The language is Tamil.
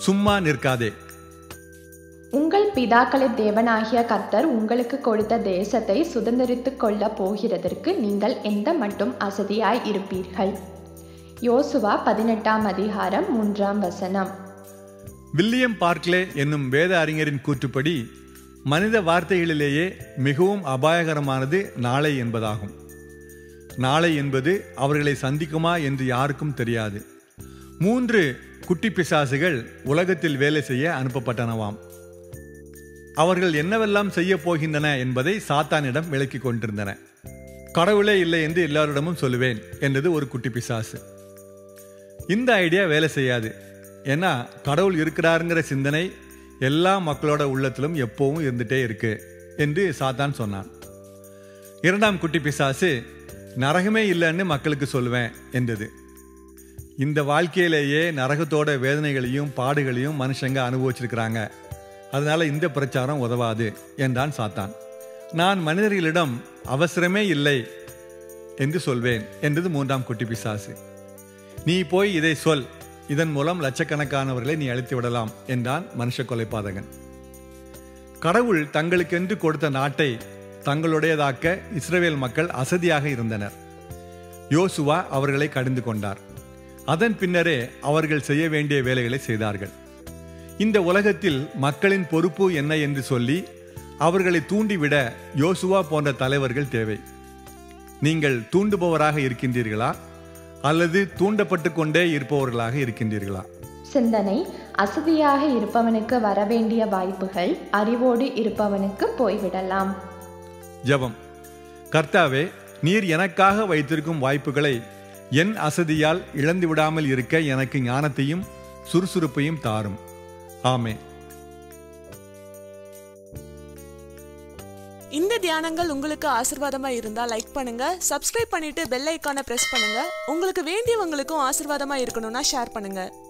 சும்மா நிற்காதே உங்கள் பிதாக்களின் தேவனாகிய கர்த்தர் உங்களுக்கு கொடுத்த தேசத்தை சுதந்திரித்துக் கொள்ளப் போகிறதற்கு நீங்கள் எந்த மட்டும் அசதியாய் இருப்பீர்கள் யோசுவா பதினெட்டாம் அதிகாரம் மூன்றாம் வசனம் வில்லியம் பார்க்லே என்னும் வேத அறிஞரின் கூற்றுப்படி மனித வார்த்தைகளிலேயே மிகவும் அபாயகரமானது நாளை என்பதாகும் நாளை என்பது அவர்களை சந்திக்குமா என்று யாருக்கும் தெரியாது மூன்று குட்டி பிசாசுகள் உலகத்தில் வேலை செய்ய அனுப்பப்பட்டனவாம் அவர்கள் என்னவெல்லாம் செய்ய போகின்றன என்பதை சாத்தானிடம் விளக்கிக் கொண்டிருந்தன கடவுளே இல்லை என்று எல்லாரிடமும் சொல்லுவேன் என்றது ஒரு குட்டி பிசாசு இந்த ஐடியா வேலை செய்யாது ஏன்னா கடவுள் இருக்கிறாருங்கிற சிந்தனை எல்லா மக்களோட உள்ளத்திலும் எப்பவும் இருந்துட்டே இருக்கு என்று சாத்தான் சொன்னான் இரண்டாம் குட்டி பிசாசு நரகமே இல்லைன்னு மக்களுக்கு சொல்லுவேன் என்றது இந்த வாழ்க்கையிலேயே நரகத்தோட வேதனைகளையும் பாடுகளையும் மனுஷங்க அனுபவிச்சிருக்கிறாங்க அதனால இந்த பிரச்சாரம் உதவாது என்றான் சாத்தான் நான் மனிதர்களிடம் அவசரமே இல்லை என்று சொல்வேன் என்றது மூன்றாம் குட்டி பிசாசு நீ போய் இதை சொல் இதன் மூலம் லட்சக்கணக்கானவர்களை நீ அழித்து விடலாம் என்றான் மனுஷ கொலைபாதகன் கடவுள் தங்களுக்கென்று கொடுத்த நாட்டை தங்களுடையதாக்க இஸ்ரவேல் மக்கள் அசதியாக இருந்தனர் யோசுவா அவர்களை கடிந்து கொண்டார் அதன் பின்னரே அவர்கள் செய்ய வேண்டிய வேலைகளை செய்தார்கள் இந்த உலகத்தில் மக்களின் பொறுப்பு என்ன என்று சொல்லி அவர்களை தூண்டிவிட யோசுவா போன்ற தலைவர்கள் தேவை நீங்கள் தூண்டுபவராக இருக்கின்றீர்களா அல்லது தூண்டப்பட்டு கொண்டே இருப்பவர்களாக இருக்கின்றீர்களா சிந்தனை அசதியாக இருப்பவனுக்கு வரவேண்டிய வாய்ப்புகள் அறிவோடு இருப்பவனுக்கு போய்விடலாம் ஜெபம் கர்த்தாவே நீர் எனக்காக வைத்திருக்கும் வாய்ப்புகளை என் அசதியால் இழந்து விடாமல் இருக்க எனக்கு ஞானத்தையும் சுறுசுறுப்பையும் தாரும் ஆமே இந்த தியானங்கள் உங்களுக்கு ஆசிர்வாதமா இருந்தா லைக் பண்ணுங்க சப்ஸ்கிரைப் பண்ணிட்டு பெல் ஐக்கானை பிரஸ் பண்ணுங்க உங்களுக்கு வேண்டியவங்களுக்கும் ஆசிர்வாதமா இருக்கணும்னா ஷேர் பண்ணுங்க